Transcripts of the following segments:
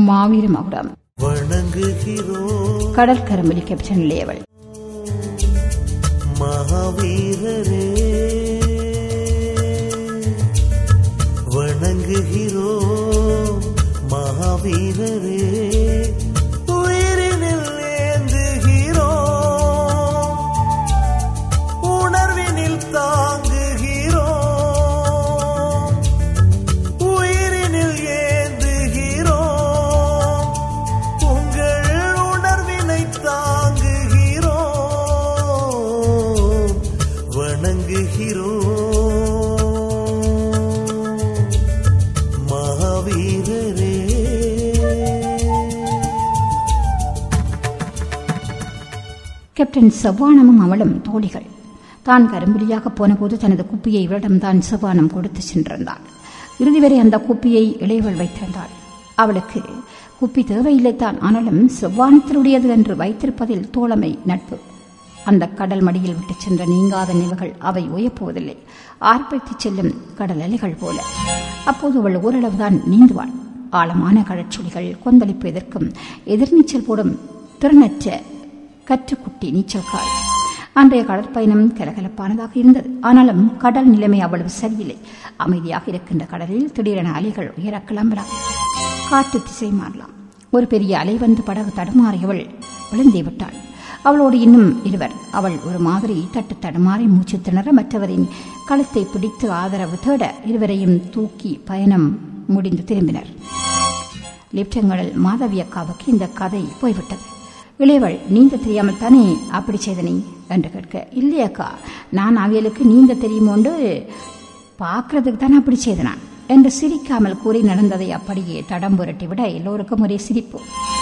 மாவீர மகுடம் வணங்குகிறோம் கடற்கரம்பலி கேப்டன் நிலையவள் மகாவீரரே வணங்குகிறோம் மகாவீரரே உயிரினில் ஏந்துகிறோம் உணர்வினில் தாங்குகிறோம் உயிரினில் ஏந்துகிறோம் உங்கள் உணர்வினை தாங்குகிறோம் வணங்குகிறோம் மகாவீரரே கேப்டன் செவ்வானமும் அவளும் தோழிகள் தான் கரும்புலியாக போனபோது தனது குப்பியை இவரிடம் தான் செவ்வானம் கொடுத்து சென்றிருந்தாள் இறுதி வரை அந்த குப்பியை இளையவள் வைத்திருந்தாள் அவளுக்கு குப்பி தேவையில்லை தான் ஆனாலும் செவ்வானத்தினுடையது என்று வைத்திருப்பதில் தோழமை நட்பு அந்த கடல் மடியில் விட்டு சென்ற நீங்காத நினைவுகள் அவை உயப்போவதில்லை ஆர்ப்பரித்துச் செல்லும் கடல் அலைகள் போல அப்போது அவள் ஓரளவுதான் நீந்துவாள் ஆழமான கடற்சுழிகள் கொந்தளிப்பு எதிர்க்கும் எதிர்நீச்சல் போடும் திறனற்ற கற்றுக்குட்டி நீச்சல்கால் அன்றைய கடற்பயணம் கலகலப்பானதாக இருந்தது ஆனாலும் கடல் நிலைமை அவ்வளவு சரியில்லை அமைதியாக இருக்கின்ற கடலில் திடீரென அலைகள் உயர கிளம்பலாம் காற்று திசை மாறலாம் ஒரு பெரிய அலை வந்து படகு தடுமாறியவள் விழுந்தே விட்டாள் அவளோடு இன்னும் இருவர் அவள் ஒரு மாதிரி தட்டு தடுமாறி மூச்சு திணற மற்றவரின் கழுத்தை பிடித்து ஆதரவு தேட இருவரையும் தூக்கி பயணம் முடிந்து திரும்பினர் லிப்டங்களில் மாதவி அக்காவுக்கு இந்த கதை போய்விட்டது இளையவள் நீந்த தெரியாமல் தானே அப்படி செய்த நீ என்று கேட்க இல்லையக்கா நான் அவியலுக்கு நீந்த தெரியுமோண்டு பார்க்கறதுக்கு தானே அப்படி செய்தனான் என்று சிரிக்காமல் கூறி நடந்ததை அப்படியே தடம் புரட்டி விட எல்லோருக்கும் ஒரே சிரிப்பு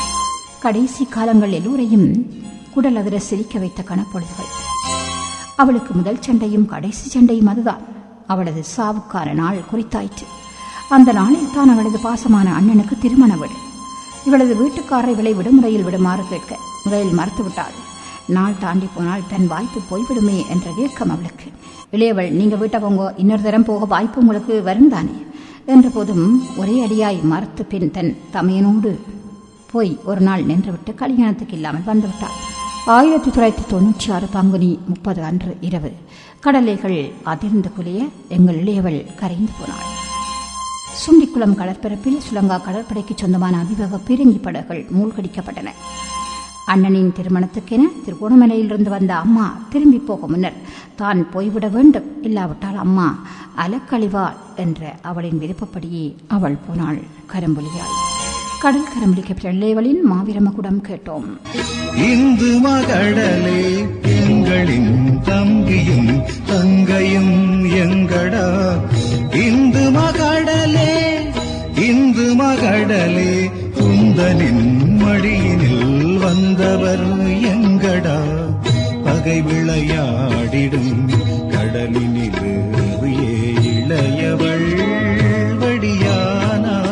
கடைசி காலங்கள் எல்லோரையும் குடல் அதிர சிரிக்க வைத்த கணப்பொழுதுகள் அவளுக்கு முதல் சண்டையும் கடைசி சண்டையும் அதுதான் அவளது சாவுக்கான நாள் குறித்தாயிற்று அந்த நாளில் தான் அவளது பாசமான அண்ணனுக்கு திருமண வீடு இவளது வீட்டுக்காரரை இவளை விடுமுறையில் விடுமாறு கேட்க முதலில் மறுத்துவிட்டாள் நாள் தாண்டி போனால் தன் வாய்ப்பு போய்விடுமே என்ற ஏக்கம் அவளுக்கு இளையவள் நீங்க வீட்டை போங்க இன்னொரு தரம் போக வாய்ப்பு உங்களுக்கு வரும் தானே என்ற போதும் ஒரே அடியாய் மறுத்து பின் தன் தமையனோடு போய் ஒரு நாள் நின்றுவிட்டு கல்யாணத்துக்கு இல்லாமல் வந்துவிட்டாள் ஆயிரத்தி தொள்ளாயிரத்தி தொண்ணூற்றி ஆறு பங்குனி முப்பது அன்று இரவு கடலைகள் அதிர்ந்து குலைய எங்கள் இளையவள் கரைந்து போனாள் சுண்டிக்குளம் கடற்பரப்பில் சுலங்கா கடற்படைக்கு சொந்தமான அதிவேக பீரங்கி படகுகள் மூழ்கடிக்கப்பட்டன அண்ணனின் திருமணத்துக்கென திருகோணமலையிலிருந்து வந்த அம்மா திரும்பி போக முன்னர் தான் போய்விட வேண்டும் இல்லாவிட்டால் அம்மா அலக்கழிவாள் என்ற அவளின் விருப்பப்படியே அவள் போனாள் கரம்பொலியாள் கடல் கரம்பொலி கேப்டன் மாவீரமகுடம் கேட்டோம் இந்து மகளே எங்களின் தம்பியும் தங்கையும் எங்கடா இந்து மகளே இந்து மகளே குந்தனின் மடியினில் வந்தவர் எங்கடா பகை விளையாடிடும் கடலினில் ஏறியே இளையவள் வடியானா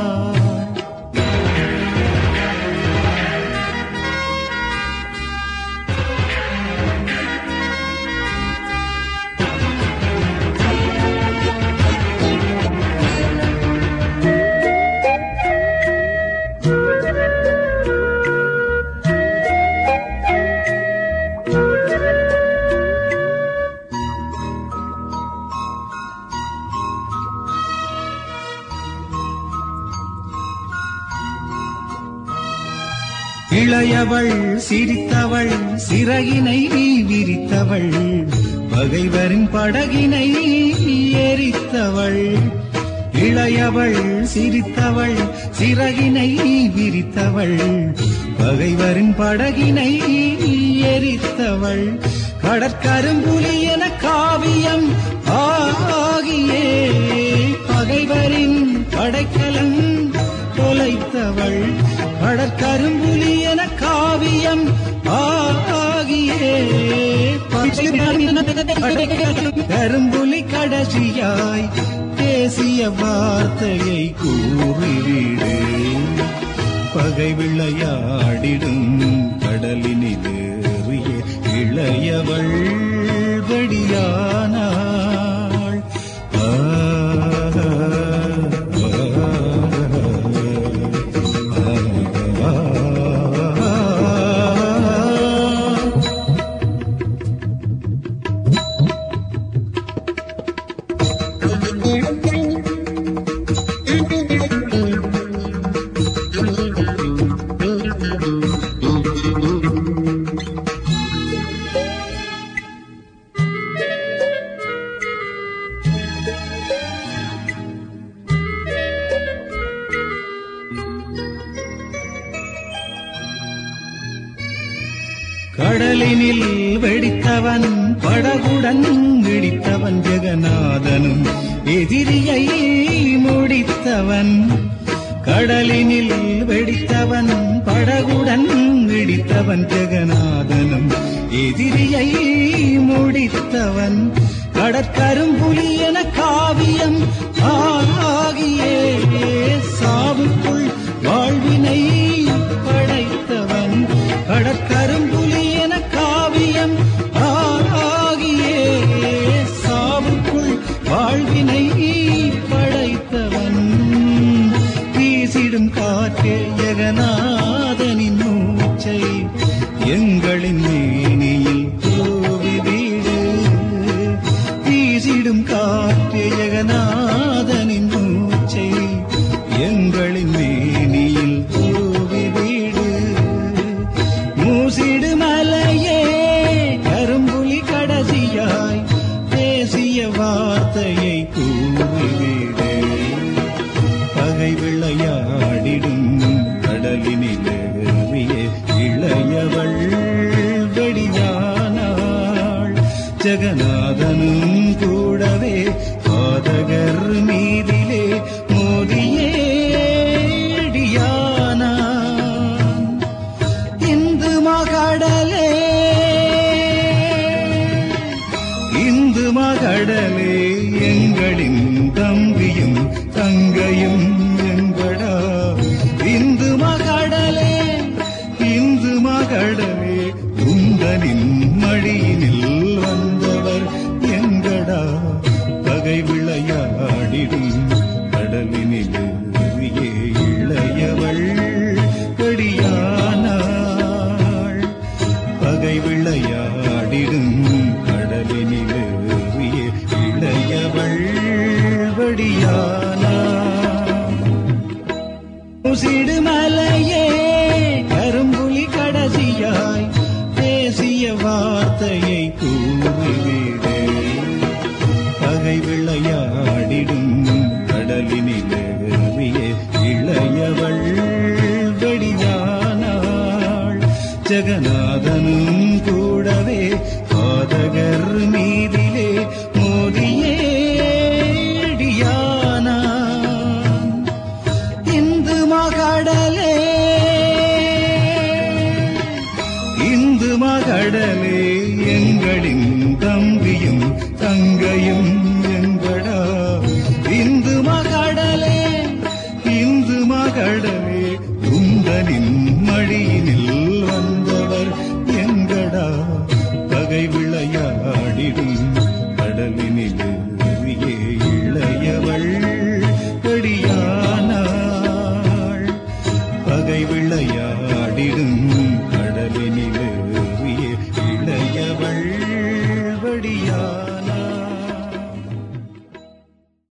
இளையவள் சிரித்தவள் சிறகினை விரித்தவள் பகைவரின் படகினை எரித்தவள் இளையவள் சிரித்தவள் சிறகினை விரித்தவள் பகைவரின் படகினை எரித்தவள் கடற்கரும்புலி என காவியம் ஆகியே பகைவரின் படைக்கலம் தொலைத்தவள் கடற்கரும்புலி என காவியம் ஆகியே கரும்புலி கடைசியாய் பேசிய வார்த்தையை கூறிவிடு பகை விளையாடிடும் கடலினிலேறிய இளையவள் படியானாள் ஆ, ஆ, ஆ, கடலினில் வெடித்தவன் படகுடன் இடித்தவன் ஜெகநாதனும் எதிரியை முடித்தவன் கடலினில் வெடித்தவன் படகுடன் இடித்தவன் ஜெகநாதனும் எதிரியை முடித்தவன் கடற்கரும்புலி என காவியம் ஆகியே சாவுக்குள் வாழ்வினை படைத்தவன் கடற்கரும்புலி என காவியம் ஆகியே சாவுக்குள் வாழ்வினை படைத்தவன் வீசிடும் காற்றே ஜெகநாதனின் மூச்சை எங்களின் மேனியில் தூவி வீடு வீசிடும் காற்றே ஜெகநாதனின் மூச்சை எங்களின் மேனியில் தூவி வீடு மூசிடு மலையே கரும்புலி கடைசியாய் பேசிய வார்த்தையை கூறிவிடு பகை விளையாடிடும் கடலினிலேறிய இளையவள் வெடியானாள் ஜெகநாதனும் கூடவே பாதகர் மீதிலே மோதியே இடியானான் இந்து மகடலே இந்து மகடலே எங்களின் தம்பியும் தங்கையும் எங்கடா இந்து மகடலே இந்து மகடலே உந்தனின் மடியினில் வந்தவர் எங்கடா பகை விளையாடிடும் கடலினிலே இளையவள் கடியானாள் பகை விளையாடிடும் கடலினிலேறிய இளையவள் வடியானா முசிடு மலையே கரும்புலி கடைசியாய் பேசிய வார்த்தையை கூறிவிடு பகை விளையாடிடும் கடலினிலேறிய இளையவள் வெடியானாள் ஜெகநாதனும் கூடவே பாதகர் மீதிலே மோதியே இடியானான் இந்து மகடலே இந்து மகடலே எங்களின் தம்பியும் தங்கையும் எங்கடா இந்து மகடலே இந்து மகடலே உந்தனின் மடியினில் வந்தவர் எங்கடா பகை விளையாடிடும் கடலினிலேறிய இளையவள் படியானாள் பகை விளையாடிடும் கடலினில்